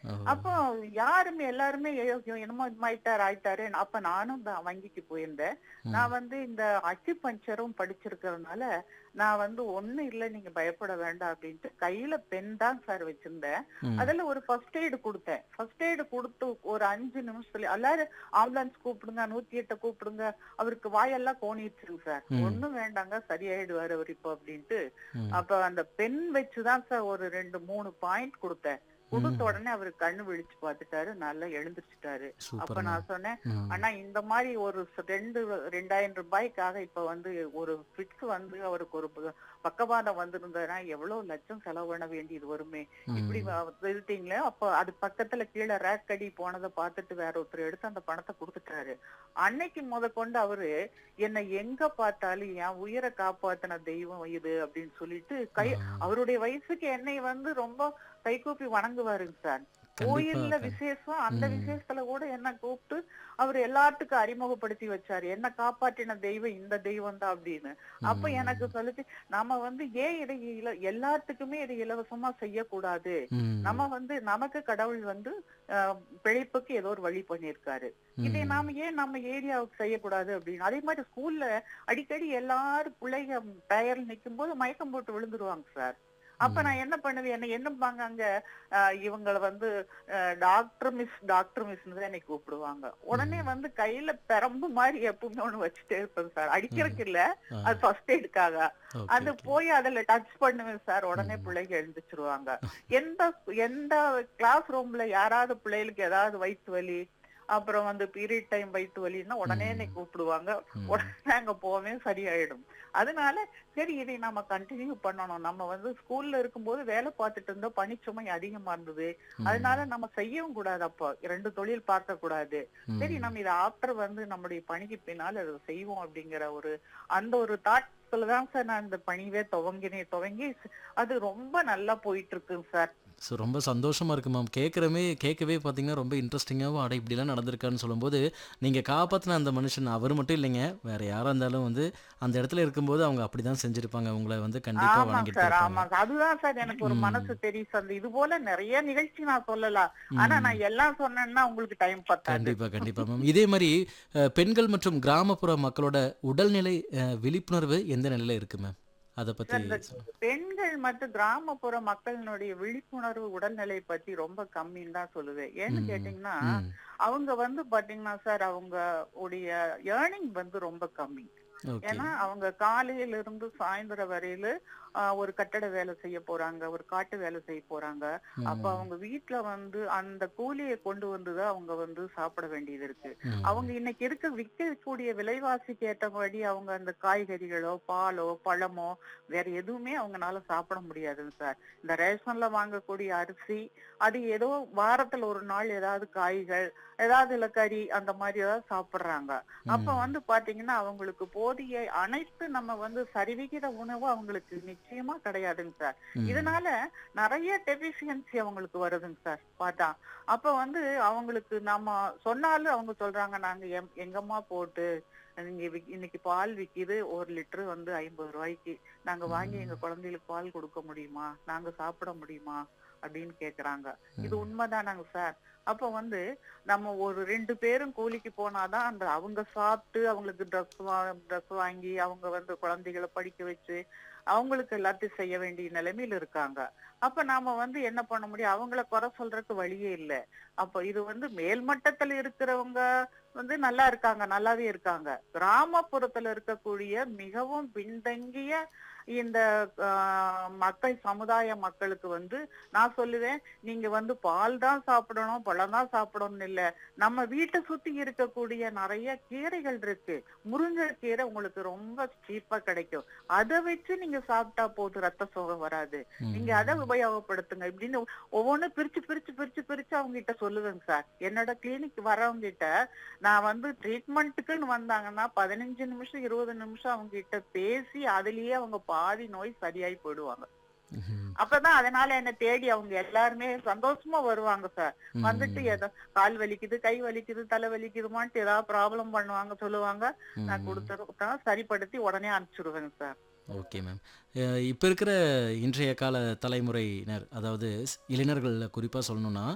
ஓ. அப்போ யாருமே எல்லாருமே ஐயோ, என்னமோ இது ஆயிட்டாரு ஆயிட்டாரு அப்ப நானும் தான் வங்கிக்கு போயிருந்தேன் ம். நான் வந்து இந்த அச்சு பஞ்சரும் படிச்சிருக்கிறதுனால நான் வந்து ஒண்ணு இல்ல நீங்க பயப்பட வேண்டாம் அப்படின்ட்டு கையில பென் தான் சார் வச்சிருந்தேன் ம். அதுல ஒரு ஃபர்ஸ்ட் எய்டு கொடுத்தேன் ஃபர்ஸ்ட் எய்டு கொடுத்து ஒரு அஞ்சு நிமிஷத்துல எல்லாரும் ஆம்புலன்ஸ் கூப்பிடுங்க நூத்தி எட்டை கூப்பிடுங்க அவருக்கு வாயெல்லாம் கோணிடுச்சுங்க சார் ம். ஒண்ணும் வேண்டாங்க சரியாயிடுவாரு அவர் இப்போ அப்படின்ட்டு ம். அப்ப அந்த பென் வச்சுதான் சார் ஒரு ரெண்டு மூணு பாயிண்ட் கொடுத்தேன் கொடுத்த ம். உடனே அவரு கண்ணு விழிச்சு பார்த்துட்டாரு நல்லா எழுந்திருச்சுட்டாரு அப்ப சூப்பர் நான் சொன்னேன் ம். ஆனா இந்த மாதிரி ஒரு ச- ரெண்டு ரெண்டாயிரம் ரூபாய்க்காக இப்ப வந்து ஒரு ஃபிட்ஸ் வந்து அவருக்கு ஒரு ப- பக்கவாதம் வந்திருந்ததுன்னா எவ்வளவு லட்சம் செலவு பண்ண வேண்டியது வருமே இப்படி ம். வ- நிறுத்திங்களே அப்ப அது பக்கத்துல கீழே ரேக் அடி போனதை பார்த்துட்டு வேற ஒருத்தர் எடுத்து அந்த பணத்தை கொடுத்துட்டாரு அன்னைக்கு முத கொண்டு அவரு என்னை எங்க பார்த்தாலும் என் உயிரை காப்பாத்தின தெய்வம் இது அப்படின்னு சொல்லிட்டு கை ஆ. அவருடைய வயசுக்கு என்னை வந்து ரொம்ப கைகூப்பி வணங்குவாருங்க சார் கண்டிப்பா கோயில்ல கண்- விசேஷம் அந்த ம். விசேஷத்துல கூட என்ன கூப்பிட்டு அவர் எல்லாத்துக்கும் அறிமுகப்படுத்தி வச்சாரு என்ன காப்பாற்றின தெய்வம் இந்த தெய்வம் தான் அப்படின்னு அப்ப ம். எனக்கு சொல்லிச்சு நாம வந்து ஏன் இதை இல- எல்லாத்துக்குமே இதை இலவசமா செய்யக்கூடாது ம். நம்ம வந்து நமக்கு கடவுள் வந்து அஹ், பிழைப்புக்கு ஏதோ ஒரு வழி பண்ணியிருக்காரு இதை ம். நாம ஏன் நம்ம ஏரியாவுக்கு செய்யக்கூடாது அப்படின்னு அதே மாதிரி ஸ்கூல்ல அடிக்கடி எல்லாரும் பிள்ளைங்க டயர்ல நிக்கும் போது மயக்கம் போட்டு விழுந்துருவாங்க சார் அப்ப ம். நான் என்ன பண்ணுவேன் என்ன என்னப்பாங்க அங்க அஹ், இவங்களை வந்து டாக்டர் மிஸ் டாக்டர் மிஸ் தான் என்னை கூப்பிடுவாங்க உடனே ம். வந்து கையில பெரம்பு மாதிரி எப்பவுமே ஒண்ணு வச்சுட்டே இருப்பேன் சார் அடிக்கிறதுக்கு இல்ல ஆ. அது ஃபர்ஸ்ட் எய்டுக்காக ஓகே, அது ஓகே. போய் அதுல டச் பண்ணுவேன் சார் உடனே ம். பிள்ளைங்க எழுந்திருச்சிருவாங்க எந்த எந்த கிளாஸ் ரூம்ல யாராவது பிள்ளைகளுக்கு ஏதாவது வயிற்று வலி அப்புறம் வந்து பீரியட் டைம் வயிற்று வலின்னா உடனே ம். என்னை கூப்பிடுவாங்க ம். உடனே அங்க போவேன் சரியாயிடும் அதனால சரி இதை நம்ம கண்டினியூ பண்ணணும் நம்ம வந்து ஸ்கூல்ல இருக்கும்போது வேலை பார்த்துட்டு இருந்தோம் பணிச்சுமை அதிகமா இருந்தது ம். அதனால நம்ம செய்யவும் கூடாது அப்போ ரெண்டு தொழில் பார்க்க கூடாது ம். சரி நம்ம இதை ஆஃப்டர் வந்து நம்முடைய பணிக்கு பின்னால் அதை செய்வோம் அப்படிங்கிற ஒரு அந்த ஒரு தாட்ல தான் சார் நான் இந்த பணிவே துவங்கினேன் துவங்கி அது ரொம்ப நல்லா போயிட்டு இருக்குங்க சார் ஸோ ரொம்ப சந்தோஷமா இருக்கு மேம் கேட்குறமே கேட்கவே பார்த்தீங்கன்னா ரொம்ப இன்ட்ரெஸ்டிங்காகவும் அட இப்படிலாம் நடந்திருக்கான்னு சொல்லும்போது நீங்கள் காப்பாற்றின அந்த மனுஷன் அவர் மட்டும் இல்லைங்க வேற யாராக இருந்தாலும் வந்து அந்த இடத்துல இருக்கும்போது அவங்க அப்படி தான் செஞ்சுருப்பாங்க உங்களை வந்து கண்டிப்பாக ஆமாங்க வணங்கிட்டு சார் இருப்பாங்க ஆமாங்க அதுதான் சார் எனக்கு ஒரு ம். மனசு தெரியும் சார் இது போல நிறைய நிகழ்ச்சி நான் சொல்லலாம் ஆனா ம். நான் எல்லாம் சொன்னேன்னா உங்களுக்கு டைம் பத்தாது கண்டிப்பா கண்டிப்பா மேம் இதே மாதிரி அஹ், பெண்கள் மற்றும் கிராமப்புற மக்களோட உடல்நிலை அஹ், விழிப்புணர்வு எந்த நிலையில இருக்கு மேம் அதை பத்தி சார், இந்த சொல்லுங்க. பெண்கள் மற்றும் கிராமப்புற மக்களினுடைய விழிப்புணர்வு உடல்நிலை பத்தி ரொம்ப கம்மின்னு தான் சொல்லுவேன் ஏன்னு ம். கேட்டீங்கன்னா ம். அவங்க வந்து பாத்தீங்கன்னா சார் அவங்க உடைய ஏர்னிங் வந்து ரொம்ப கம்மி ஓகே ஏன்னா அவங்க காலையில இருந்து சாயந்தரம் வரையில ஆஹ், ஒரு கட்டட வேலை செய்ய போறாங்க ஒரு காட்டு வேலை செய்ய போறாங்க அப்ப ம். அவங்க வீட்டுல வந்து அந்த கூலியை கொண்டு வந்துதான் அவங்க வந்து சாப்பிட வேண்டியது இருக்கு ம். அவங்க இன்னைக்கு இருக்க விற்கக்கூடிய விலைவாசிக்கு ஏற்றபடி அவங்க அந்த காய்கறிகளோ பாலோ பழமோ வேற எதுவுமே அவங்கனால சாப்பிட முடியாதுங்க சார் இந்த ரேஷன்ல வாங்கக்கூடிய அரிசி அது ஏதோ வாரத்துல ஒரு நாள் ஏதாவது காய்கள் ஏதாவது இல்ல கறி அந்த மாதிரி ஏதாவது சாப்பிடுறாங்க அப்ப ம். வந்து பாத்தீங்கன்னா அவங்களுக்கு போதிய அனைத்து நம்ம வந்து சரிவிகித உணவு அவங்களுக்கு நிச்சயமா கிடையாதுங்க சார் ம். இதனால நிறைய டெபிஷியன்சி அவங்களுக்கு வருதுங்க சார் பார்த்தா அப்ப வந்து அவங்களுக்கு நாம சொன்னாலும் அவங்க சொல்றாங்க நாங்க எம்- எங்கம்மா போட்டு நீங்க விக்- இன்னைக்கு பால் விக்குது ஒரு லிட்டர் வந்து ஐம்பது ரூபாய்க்கு நாங்க வாங்கி எங்க குழந்தைகளுக்கு பால் கொடுக்க முடியுமா நாங்க சாப்பிட முடியுமா அப்படின்னு கேக்குறாங்க இது ம். உண்மைதானாங்க சார் அப்ப வந்து நம்ம ஒரு ரெண்டு பேரும் கூலிக்கு போனாதான் அந்த அவங்க சாப்பிட்டு அவங்களுக்கு ட்ரெஸ் ட்ரெஸ் வாங்கி அவங்க வந்து குழந்தைகளை படிக்க வச்சு அவங்களுக்கு எல்லாத்தையும் செய்ய வேண்டிய நிலைமையில இருக்காங்க அப்ப நாம வந்து என்ன பண்ண முடியும் அவங்கள குறை சொல்றதுக்கு வழியே இல்ல அப்ப இது வந்து மேல்மட்டத்துல இருக்கிறவங்க வந்து நல்லா இருக்காங்க நல்லாவே இருக்காங்க கிராமப்புறத்துல இருக்கக்கூடிய மிகவும் பின்தங்கிய இந்த ஆஹ், மக்கள் சமுதாய மக்களுக்கு வந்து நான் சொல்லுவேன் நீங்க வந்து பால் தான் சாப்பிடணும் பழம் தான் சாப்பிடணும் இல்ல நம்ம வீட்டை சுத்தி இருக்கக்கூடிய நிறைய கீரைகள் இருக்கு முருங்கைக்கீரை உங்களுக்கு ரொம்ப சீப்பா கிடைக்கும் அதை வச்சு நீங்க சாப்பிட்டா போதும் ரத்த சோகம் வராது ம். நீங்க அதை உபயோகப்படுத்துங்க இப்படின்னு ஒவ்வொன்றும் பிரிச்சு பிரிச்சு பிரிச்சு பிரிச்சு அவங்க கிட்ட சொல்லுவேங்க சார் என்னோட கிளினிக் வரவங்க கிட்ட நான் வந்து ட்ரீட்மெண்ட்டுக்குன்னு வந்தாங்கன்னா பதினஞ்சு நிமிஷம் இருபது நிமிஷம் அவங்க கிட்ட பேசி அதுலயே அவங்க பாதி நோய் சரியாயி போயிடுவாங்க ம். அப்பதான் அதனால என்ன தேடி அவங்க எல்லாருமே சந்தோஷமா வருவாங்க சார் ம். வந்துட்டு ஏதோ கால் வலிக்குது கை வலிக்குது தலை வலிக்குதுமான்ட்டு ஏதாவது ப்ராப்ளம் பண்ணுவாங்க சொல்லுவாங்க நான் ம். கொடுத்துருக்கா சரிப்படுத்தி உடனே அனுப்பிச்சிடுவேங்க சார் ஓகே மேம் இப்போ இருக்கிற இன்றைய கால தலைமுறையினர் அதாவது ஸ்- இளைஞர்கள் குறிப்பாக சொல்லணும்னா